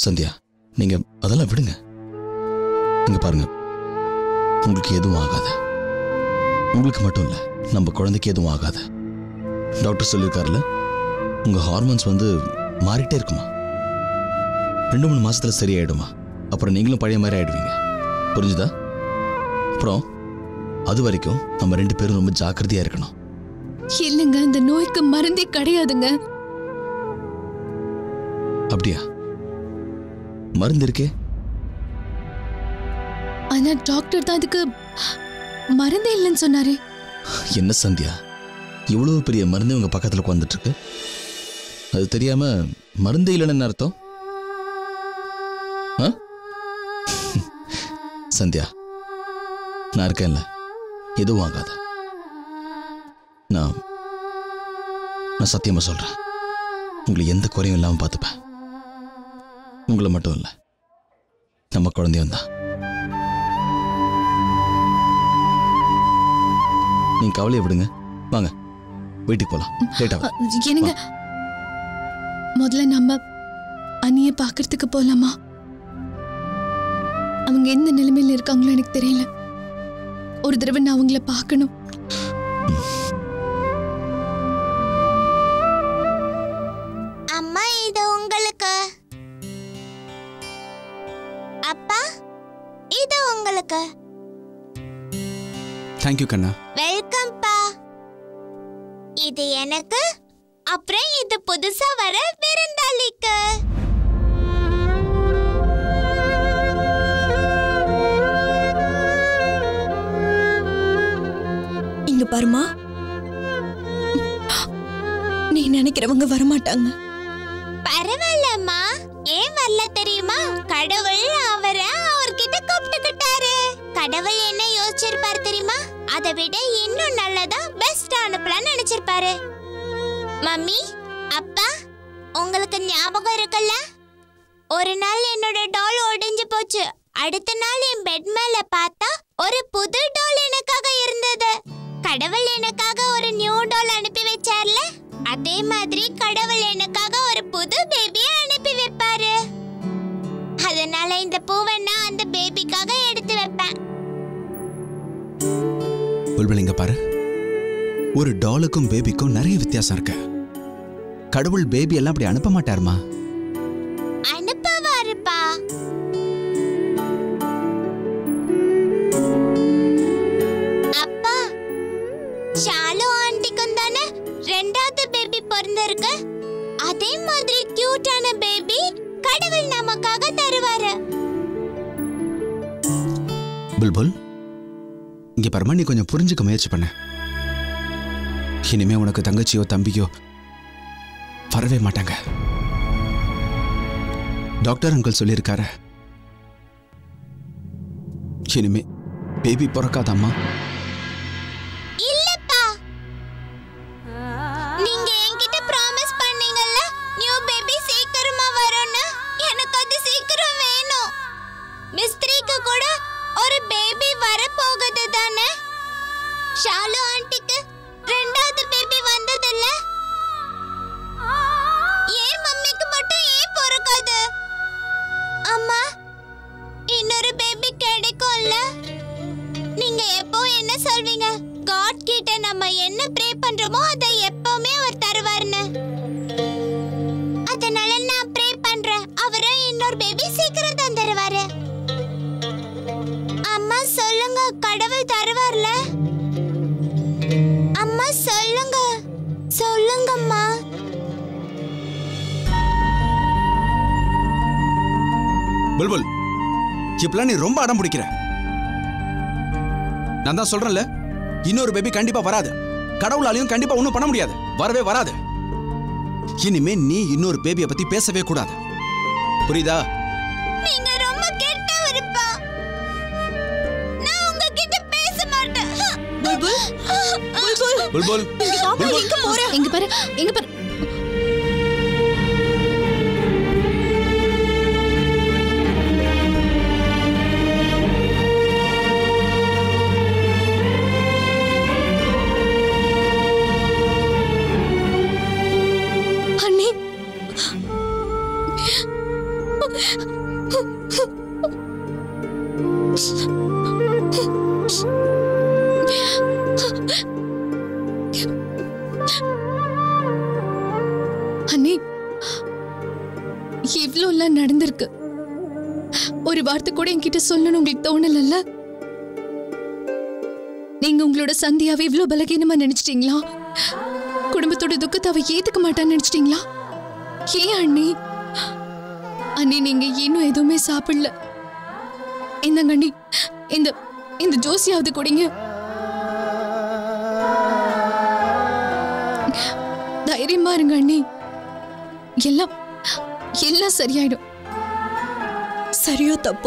சந்தியா நீங்க அதெல்லாம் விடுங்க இங்க பாருங்க உங்களுக்கு எதுவும் ஆகாத உங்களுக்கு மட்டும் இல்ல நம்ம குழந்தைக்கு எதுவும் ஆகாத டாக்டர் சொல்லியிருக்காருல உங்க ஹார்மோன்ஸ் வந்து மாறிட்டே இருக்குமா ரெண்டு மூணு மாசத்துல சரியாயிடுமா அப்புறம் நீங்களும் பழைய மாதிரி ஆயிடுவீங்க புரிஞ்சுதா அப்புறம் அது வரைக்கும் நம்ம ரெண்டு பேரும் ரொம்ப ஜாக்கிரதையா இருக்கணும் இல்லைங்க இந்த நோய்க்கு மருந்தே கிடையாதுங்க அப்படியா மருந்து இருக்கே ஆனா டாக்டர் தான் அதுக்கு மருந்தே இல்லைன்னு சொன்னாரே என்ன சந்தியா இவ்வளவு பெரிய மருந்து உங்க பக்கத்துல உட்காந்துட்டு இருக்கு அது தெரியாம மருந்தே இல்லைன்னு என்ன அர்த்தம் ஆ? சந்தியா நான் இருக்கேன்ல எதுவும் ஆகாத நான் நான் சத்தியமா சொல்றேன் உங்களை எந்த குறையும் இல்லாம பார்த்துப்பேன் உங்களை மட்டும் இல்ல நம்ம குழந்தையும் தான் நீங்க கவலையை விடுங்க வாங்க வீட்டுக்கு போலாம் லேட் அ, ஆகுது என்னங்க முதல்ல நம்ம அண்ணிய பார்க்கறதுக்கு போலாமா அவங்க எந்த நிலைமையில இருக்காங்களோ எனக்கு தெரியல ஒரு தடவை நான் அவங்கள பார்க்கணும் அம்மா இது உங்களுக்கு அப்பா இது உங்களுக்கு தேங்க்யூ கண்ணா வெல்கம் பா இது எனக்கு அப்புறம் இது புதுசா வர விருந்தாளிக்கு இங்க பாருமா நீ நினைக்கிறவங்க வரமாட்டாங்க பரவாயில்லம்மா ஏன் வரல தெரியுமா கடவுள் அவரை அவர்கிட்ட கூப்பிட்டுக்கிட்டாரு கடவுள் என்ன யோசிச்சிருப்பாரு தெரியுமா அதை விட இன்னும் நல்லதா பெஸ்ட் அனுப்பலாம்னு நினைச்சிருப்பாரு மம்மி அப்பா உங்களுக்கு ஞாபகம் இருக்குல்ல ஒரு நாள் என்னோட டால் ஒடிஞ்சு போச்சு அடுத்த நாள் என் பெட் மேல பார்த்தா ஒரு புது டால் எனக்காக இருந்தது கடவுள் எனக்காக ஒரு நியூ டால் அனுப்பி வச்சார்ல அதே மாதிரி கடவுள் எனக்காக ஒரு புது பேபியை அனுப்பி வைப்பாரு அதனால இந்த பூவை நான் அந்த பேபிக்காக எடுத்து வைப்பேன் புல்புல் இங்க பாரு ஒரு டாலுக்கும் பேபிக்கும் நிறைய வித்தியாசம் இருக்கு கடவுள் பேபி எல்லாம் அப்படி அனுப்ப மாட்டாருமா அனுப்புவாருப்பா அப்பா ஷாலு ஆண்டிக்கும் தானே ரெண்டாவது பேபி பிறந்திருக்கு அதே மாதிரி கியூட்டான பேபி கடவுள் நமக்காக தருவாரு புல்புல் இங்க பாருமா நீ கொஞ்சம் புரிஞ்சுக்க முயற்சி பண்ண இனிமே உனக்கு தங்கச்சியோ தம்பியோ வரவே மாட்டாங்க டாக்டர் அங்கிள் சொல்லியிருக்காரு இனிமே பேபி பிறக்காதாம்மா இல்லப்பா நீங்க என்கிட்ட ப்ராமிஸ் பண்ணீங்கல்ல நியூ பேபி சீக்கிரமா வரும்னு எனக்கு அது சீக்கிரம் வேணும் மிஸ்திரிக்கு கூட ஒரு பேபி வர போகுது தானே ஷாலு ஆண்டிக்கு ரெண்டாவது பேபி வந்ததில்ல ஏன் மம்மிக்கு மட்டும் ஏன் பொறுக்காது அம்மா இன்னொரு பேபி கிடைக்கும்ல நீங்க எப்போ என்ன சொல்வீங்க காட் கிட்ட நம்ம என்ன ப்ரே பண்றோமோ அதை எப்பவுமே அவர் தருவார்னு அதனால நான் ப்ரே பண்றேன் அவரும் இன்னொரு பேபி சீக்கிரம் தந்துருவாரு அம்மா சொல்லுங்க கடவுள் தருவார்ல அம்மா சொல்லுங்க சொல்லுங்கம்மா புல்புல் இப்பெல்லாம் நீ ரொம்ப அடம் பிடிக்கிற நான் தான் சொல்றேன்ல இன்னொரு பேபி கண்டிப்பா வராது கடவுளாலையும் கண்டிப்பா ஒன்றும் பண்ண முடியாது வரவே வராது இனிமே நீ இன்னொரு பேபியை பத்தி பேசவே கூடாது புரியுதா நீங்க ரொம்ப கெட்டவருப்பா நான் உங்ககிட்ட பேச மாட்டேன் புல்புல் புல்புல் புல்புல் புல்புல் எங்க போற எங்க பாரு எங்க பாரு அண்ணி அண்ணி இவ்ளோ எல்லாம் நடந்திருக்கு ஒரு வார்த்தை கூட என்கிட்ட சொல்லணும் உங்களுக்கு தோணலல்ல நீங்க உங்களோட சந்தியாவை இவ்ளோ பலகீனமா நினைச்சிட்டீங்களா குடும்பத்தோட துக்கத்தை அவ ஏத்துக்க மாட்டான்னு நினைச்சிட்டீங்களா ஏன் அண்ணி அண்ணி நீங்க இன்னும் எதுவுமே சாப்பிடல இந்தங்க அண்ணி இந்த இந்த ஜோசியாவது குடிங்க தைரியமா இருங்க அண்ணி எல்லாம் எல்லாம் சரியாயிடும் சரியோ தப்போ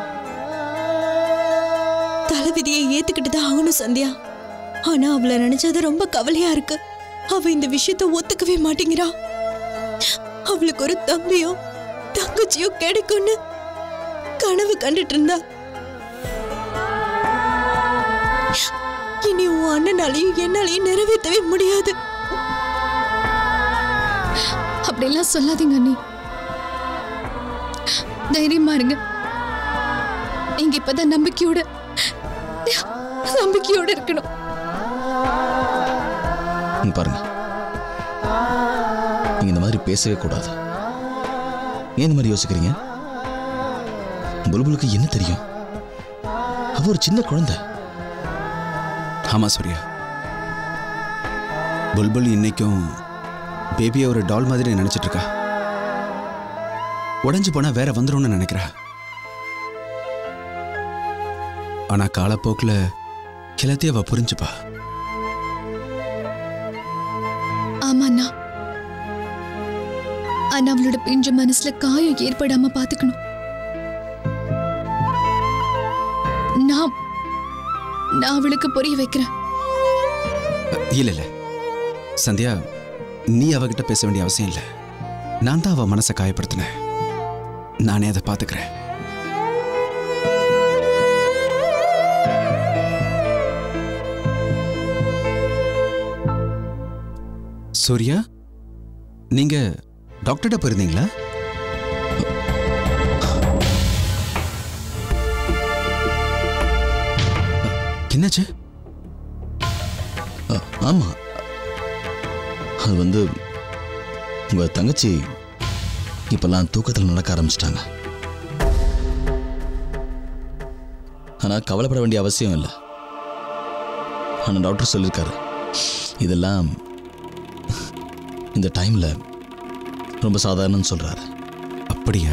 தலைவிதியை ஏத்துக்கிட்டு தான் ஆகணும் சந்தியா ஆனா அவளை நினைச்சது ரொம்ப கவலையா இருக்கு அவ இந்த விஷயத்த ஒத்துக்கவே மாட்டேங்கிறா அவளுக்கு ஒரு தம்பியோ தங்கச்சியோ கிடைக்கும்னு கனவு கண்டுட்டு இருந்தா இனி உன் அண்ணனாலையும் என்னாலையும் நிறைவேற்றவே முடியாது அப்படிலாம் சொல்லாதீங்க அண்ணி தைரியமா இருங்க நீங்க இப்பதான் நம்பிக்கையோட நம்பிக்கையோட இருக்கணும் இங்க பாருங்க நீங்க இந்த மாதிரி பேசவே கூடாது ஏன் இந்த மாதிரி யோசிக்கிறீங்க புல்புலுக்கு என்ன தெரியும் அவ ஒரு சின்ன குழந்தை ஆமா சூர்யா புல்புல் இன்னைக்கும் பேபியை ஒரு டால் மாதிரி நினைச்சிட்டு இருக்கா உடைஞ்சு போனா வேற வந்துரும்னு நினைக்கிறா ஆனா காலப்போக்கில் கிளத்தி அவ புரிஞ்சுப்பா ஆமா அண்ணா ஆனா அவளோட பிஞ்ச மனசுல காயம் ஏற்படாம பாத்துக்கணும் நான் நான் அவளுக்கு புரிய வைக்கிறேன் இல்ல இல்ல சந்தியா நீ அவகிட்ட பேச வேண்டிய அவசியம் இல்லை நான் தான் அவ மனசை காயப்படுத்தினேன் நானே அதை பார்த்துக்கிறேன் சூர்யா நீங்க டாக்டர்கிட்ட போயிருந்தீங்களா என்னாச்சு அ, ஆமா அது வந்து உங்க தங்கச்சி இப்பெல்லாம் தூக்கத்தில் நடக்க ஆரம்பிச்சிட்டாங்க ஆனா கவலைப்பட வேண்டிய அவசியம் இல்லை ஆனா டாக்டர் சொல்லியிருக்காரு இதெல்லாம் இந்த டைம்ல ரொம்ப சாதாரணன்னு சொல்றாரு அப்படியா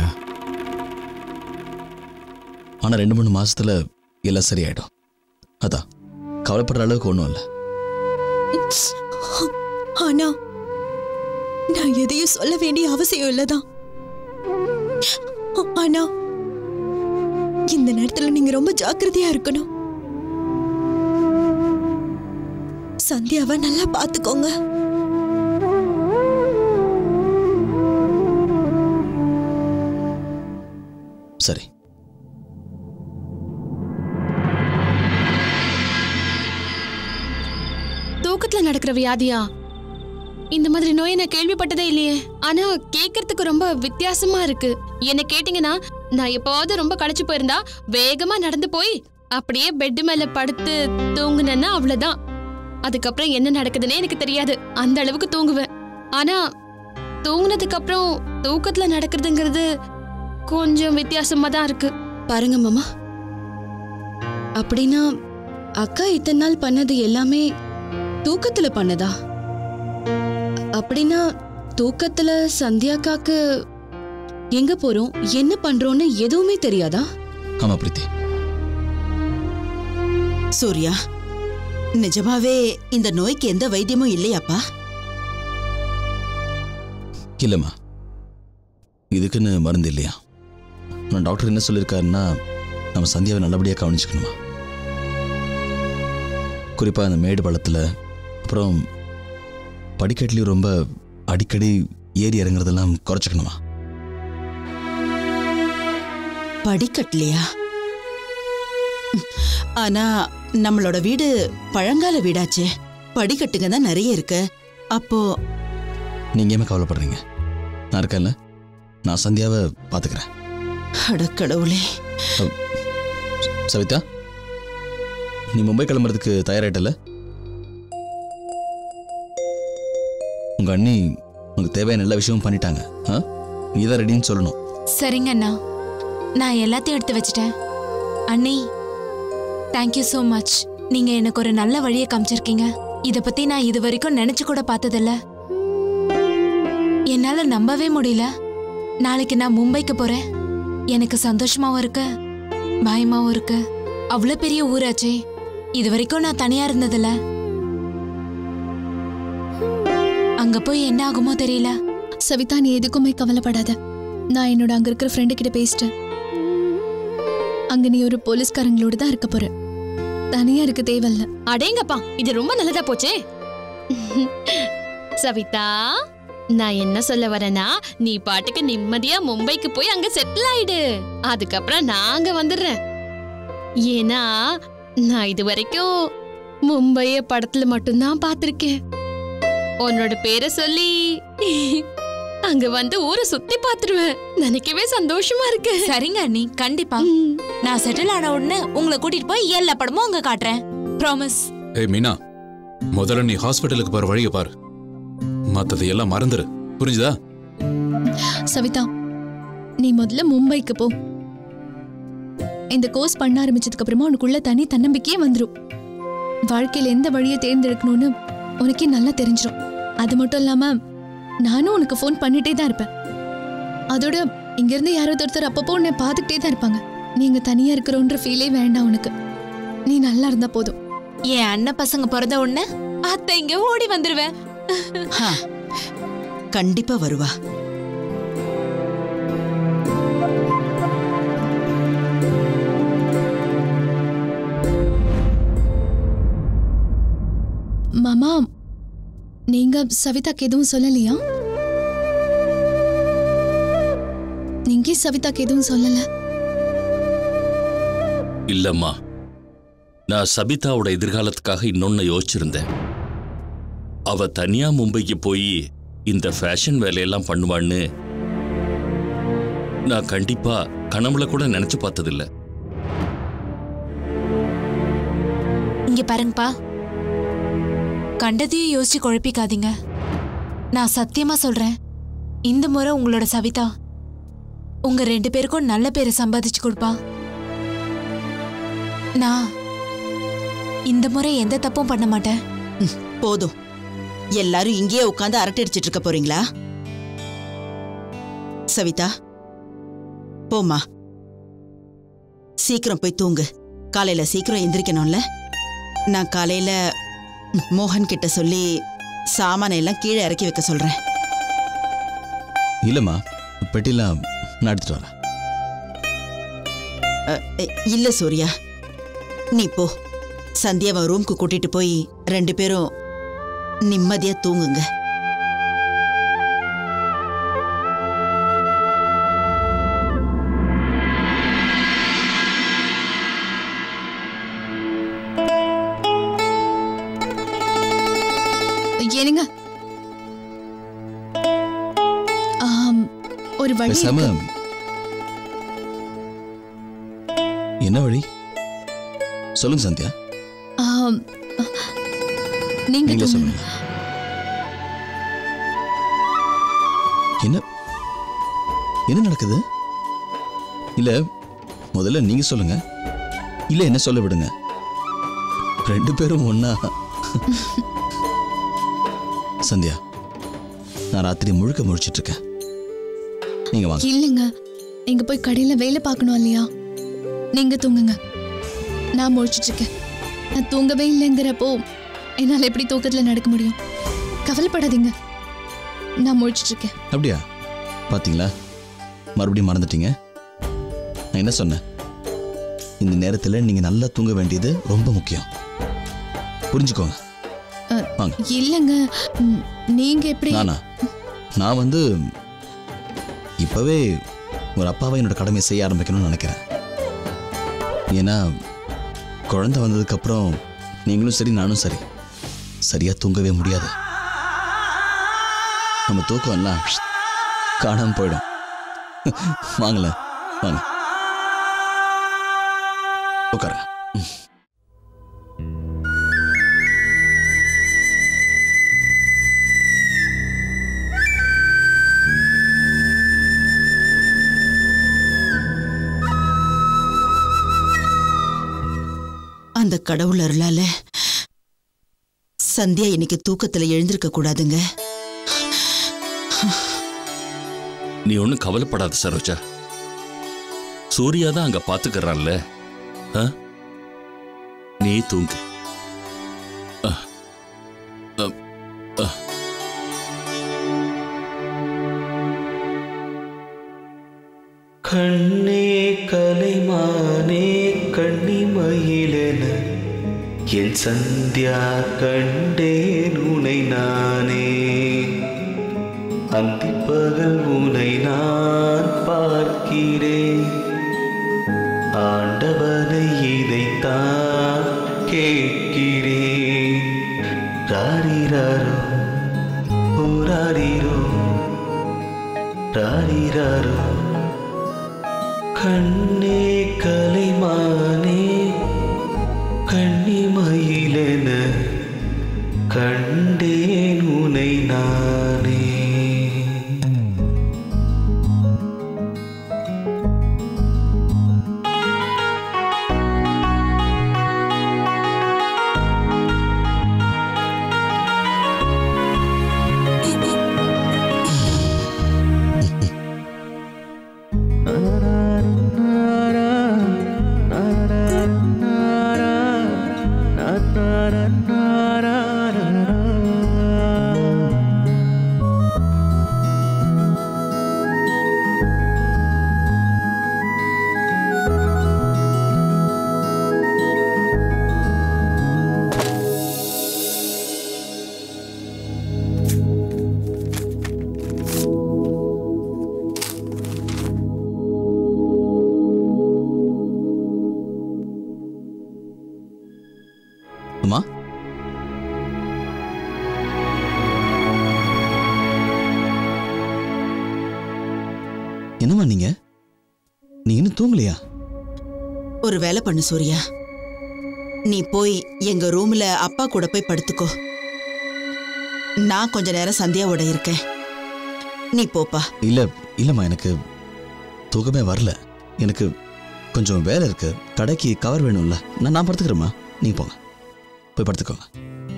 ஆனா ரெண்டு மூணு மாசத்துல எல்லாம் சரியாயிடும் அதான் கவலைப்படுற அளவுக்கு ஒன்றும் இல்லை ஆனா நான் எதையும் சொல்ல வேண்டிய அவசியம் இல்லதான் ஆனா இந்த நேரத்துல நீங்க ரொம்ப ஜாக்கிரதையா இருக்கணும் சந்தியாவை நல்லா பாத்துக்கோங்க சரி தூக்கத்துல நடக்கிற வியாதியா இந்த மாதிரி நோயை நான் கேள்விப்பட்டதே இல்லையே ஆனா கேட்கறதுக்கு ரொம்ப வித்தியாசமா இருக்கு என்ன கேட்டீங்கன்னா நான் எப்பவாவது ரொம்ப களைச்சு போயிருந்தா வேகமா நடந்து போய் அப்படியே பெட் மேல படுத்து தூங்குனேன்னா அவ்வளவுதான் அதுக்கப்புறம் என்ன நடக்குதுன்னே எனக்கு தெரியாது அந்த அளவுக்கு தூங்குவேன் ஆனா தூங்குனதுக்கு அப்புறம் தூக்கத்துல நடக்கிறதுங்கிறது கொஞ்சம் வித்தியாசமா தான் இருக்கு பாருங்க மாமா அப்படின்னா அக்கா இத்தனை நாள் பண்ணது எல்லாமே தூக்கத்துல பண்ணதா அப்படின்னா தூக்கத்துல சந்தியாக்காக்கு எங்க போறோம் என்ன பண்றோம்னு எதுவுமே தெரியாதா ஆமா பிரீத்தி சூர்யா நிஜமாவே இந்த நோய்க்கு எந்த வைத்தியமும் இல்லையாப்பா இல்லைம்மா இதுக்குன்னு மருந்து இல்லையா நான் டாக்டர் என்ன சொல்லியிருக்காருன்னா நம்ம சந்தியாவை நல்லபடியாக கவனிச்சுக்கணுமா குறிப்பாக அந்த மேடு பள்ளத்தில் அப்புறம் படிக்கட்டுலேயும் ரொம்ப அடிக்கடி ஏறி இறங்குறதெல்லாம் குறைச்சிக்கணுமா படிக்கட்டலையா ம், ஆனா நம்மளோட வீடு பழங்கால வீடாச்சே படிக்கட்டுங்க தான் நிறைய இருக்கு அப்போ நீங்கள் ஏமா கவலைப்படுறீங்க நான் இருக்கேன்ல நான் சந்தியாவை பார்த்துக்கிறேன் அடக்கடவுளே சவிதா நீ மும்பை கிளம்புறதுக்கு தயாராயிட்டல உங்க அண்ணி உனக்கு தேவையான எல்லா விஷயமும் பண்ணிட்டாங்க ஆ நீ தான் ரெடின்னு சொல்லணும் சரிங்க அண்ணா நான் எல்லாத்தையும் எடுத்து வச்சிட்டேன் அண்ணி தேங்க்யூ ஸோ மச் நீங்க எனக்கு ஒரு நல்ல வழியை காமிச்சிருக்கீங்க இத பத்தி நான் இது வரைக்கும் நினைச்சு கூட பார்த்ததில்ல என்னால நம்பவே முடியல நாளைக்கு நான் மும்பைக்கு போறேன் எனக்கு சந்தோஷமாவும் இருக்கு பயமாவும் இருக்கு அவ்வளவு பெரிய ஊராச்சே இது வரைக்கும் நான் தனியா இருந்ததில்ல அங்க போய் என்ன ஆகுமோ தெரியல சவிதா நீ எதுக்குமே கவலைப்படாத நான் என்னோட அங்க இருக்கிற ஃப்ரெண்டு கிட்ட பேசிட்டேன் அங்க நீ ஒரு போலீஸ்காரங்களோட தான் இருக்க போற தனியா இருக்க தேவையில்ல அடேங்கப்பா இது ரொம்ப நல்லதா போச்சே சவிதா நான் என்ன சொல்ல வரேன்னா நீ பாட்டுக்கு நிம்மதியா மும்பைக்கு போய் அங்க செட்டில் ஆயிடு அதுக்கப்புறம் நாங்க வந்துடுறேன் ஏன்னா நான் இது வரைக்கும் மும்பைய படத்துல மட்டும்தான் பார்த்திருக்கேன் உன்னோட பேரை சொல்லி அங்க வந்து ஊரை சுத்தி பார்த்துருவேன் நினைக்கவே சந்தோஷமா இருக்கு சரிங்க அண்ணி கண்டிப்பா நான் செட்டில் ஆன உடனே உங்களை கூட்டிட்டு போய் எல்லா படமும் அங்க காட்டுறேன் ப்ராமிஸ் ஏய் மீனா முதல்ல நீ ஹாஸ்பிட்டலுக்கு போற வழியை பாரு மத்ததை எல்லாம் மறந்துரு புரிஞ்சுதா சவிதா நீ முதல்ல மும்பைக்கு போ இந்த கோர்ஸ் பண்ண ஆரம்பிச்சதுக்கு அப்புறமா உனக்குள்ள தனி தன்னம்பிக்கையே வந்துரும் வாழ்க்கையில எந்த வழியை தேர்ந்தெடுக்கணும்னு உனக்கே நல்லா தெரிஞ்சிரும் அது மட்டும் இல்லாம நானும் உனக்கு ஃபோன் பண்ணிட்டே தான் இருப்பேன் அதோட இங்க இருந்து யாராவது ஒருத்தர் அப்பப்போ உன்னை பார்த்துக்கிட்டே தான் இருப்பாங்க நீங்க தனியா இருக்கிறோன்ற ஃபீலே வேண்டாம் உனக்கு நீ நல்லா இருந்தா போதும் என் அண்ணன் பசங்க பிறந்த உடனே அத்தை இங்க ஓடி வந்துருவேன் ஹா, கண்டிப்பா வருவா மாமா நீங்க சவிதாக்கு எதுவும் சொல்லலையா நீங்க ஏன் சவிதாக்கு எதுவும் சொல்லல இல்லம்மா நான் சபிதாவோட எதிர்காலத்துக்காக இன்னொன்னு யோசிச்சிருந்தேன் அவ தனியா மும்பைக்கு போய் இந்த ஃபேஷன் வேலையெல்லாம் பண்ணுவான்னு நான் கண்டிப்பா கனவுல கூட நினைச்சு பார்த்ததில்ல இங்க பாருங்கப்பா கண்டதையும் யோசிச்சு குழப்பிக்காதீங்க நான் சத்தியமா சொல்றேன் இந்த முறை உங்களோட சவிதா உங்க ரெண்டு பேருக்கும் நல்ல பேரை சம்பாதிச்சு கொடுப்பா நான் இந்த முறை எந்த தப்பும் பண்ண மாட்டேன் ம், போதும் எல்லாரும் இங்கேயே உட்காந்து அரட்டை அடிச்சிட்டு இருக்க போறீங்களா சவிதா போம்மா சீக்கிரம் போய் தூங்கு காலையில சீக்கிரம் எந்திரிக்கணும்ல நான் காலையில மோகன் கிட்ட சொல்லி சாமானை எல்லாம் கீழே இறக்கி வைக்க சொல்றேன் இல்லைம்மா பெட்டிலாம் நான் எடுத்துட்டு வரேன் அ, இ- இல்ல சூர்யா நீ போ சந்தியாவை ரூம்க்கு கூட்டிட்டு போய் ரெண்டு பேரும் நிம்மதியா தூங்குங்க ஏனுங்க ஆம், ஒரு வழி பேசாம இருக்கு. என்ன வழி சொல்லுங்க சந்தியா ஆம், நீங்க நீங்களே தூங்குங்க. சொல்லுங்க என்ன என்ன நடக்குது இல்ல முதல்ல நீங்க சொல்லுங்க இல்ல என்ன சொல்ல விடுங்க ரெண்டு பேரும் ஒண்ணா சந்தியா நான் ராத்திரி முழுக்க முழிச்சிட்டு இருக்கேன் நீங்க வாங்க இல்லைங்க நீங்க போய் கடையில வேலை பார்க்கணும் இல்லையா நீங்க தூங்குங்க நான் முழிச்சிட்டு இருக்கேன் நான் தூங்கவே இல்லைங்கிறப்போ என்னால் எப்படி தூக்கத்துல நடக்க முடியும் கவலைப்படாதீங்க நான் முழிச்சிட்டு இருக்கேன் அப்படியா பாத்தீங்களா மறுபடியும் மறந்துட்டீங்க நான் என்ன சொன்னேன் இந்த நேரத்துல நீங்க நல்லா தூங்க வேண்டியது ரொம்ப முக்கியம் புரிஞ்சுக்கோங்க அஹ், வாங்க இல்லைங்க ம், நீங்க எப்படி நானா நான் வந்து இப்பவே ஒரு அப்பாவை என்னோட கடமையை செய்ய ஆரம்பிக்கணும்னு நினைக்கிறேன் ஏன்னா குழந்தை வந்ததுக்கு அப்புறம் நீங்களும் சரி நானும் சரி சரியா தூங்கவே முடியாது நம்ம தூக்கம் எல்லாம் காணாம போயிடும் வாங்களேன் வாங்க உட்காருங்க ம். அந்த கடவுள் அருளால சந்தியா இன்னைக்கு தூக்கத்துல எழுந்திருக்க கூடாதுங்க நீ ஒன்றும் கவலைப்படாத சரோஜா சூர்யா தான் அங்க பாத்துக்கிறான்ல ஆ? நீ தூங்கு அ, அ, அ. கண்ணே கலைமானே கண்ணிமயிலென என் சந்தியா கண்டேன் உனை நானே அந்திப்பகல் உனை நான் பார்க்கிறேன் ஆண்டவனை இதைத்தான் கேட்கிறேன் ராரிராரோ ஓ ராரிரோ ராரிராரோ கண்ணே கலைமானே கண்ணிமயிலென கண்டேன் உனை நானே அம்மா என்னம்மா நீங்க நீங்க இன்னும் தூங்கலையா ஒரு வேலை பண்ணு சூர்யா நீ போய் எங்க ரூம்ல அப்பா கூட போய் படுத்துக்கோ நான் கொஞ்ச நேரம் சந்தியாவோட இருக்கேன் நீ போப்பா இல்ல இல்லம்மா எனக்கு தூக்கமே வரல எனக்கு கொஞ்சம் வேலை இருக்கு கடைக்கு கவர் வேணும்ல நான் நான் படுத்துக்கிறேம்மா நீங்க போங்க போய் படுத்துக்கோங்க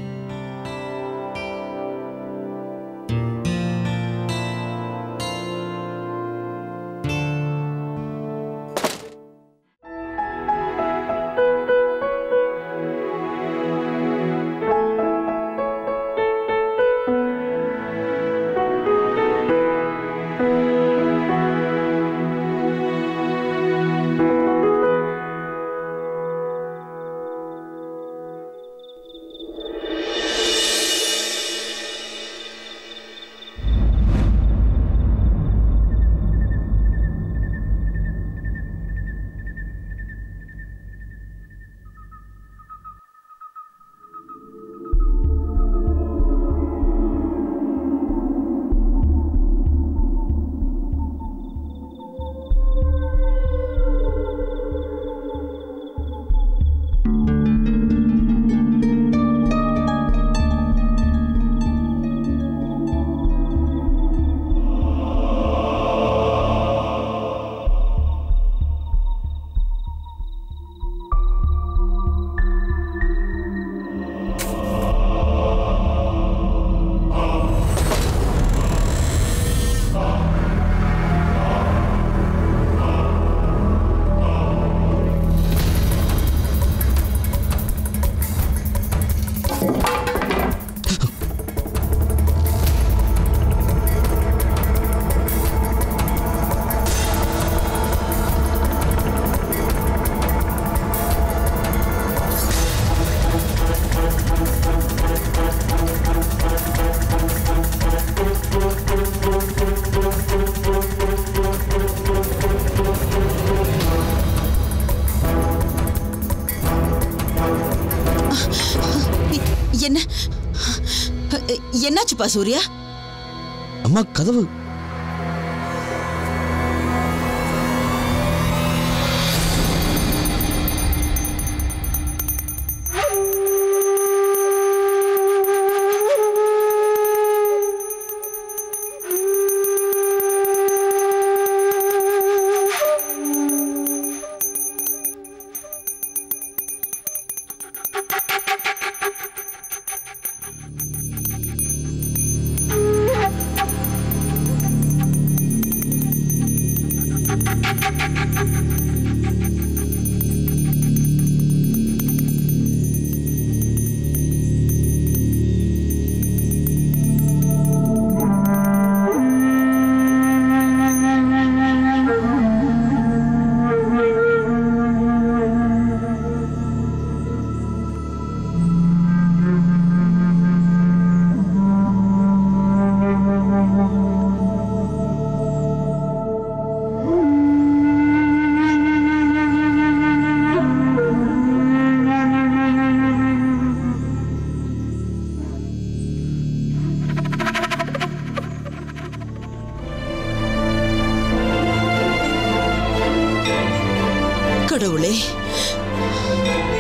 என்ன என்னாச்சுப்பா சூர்யா அம்மா கதவு கடவுளே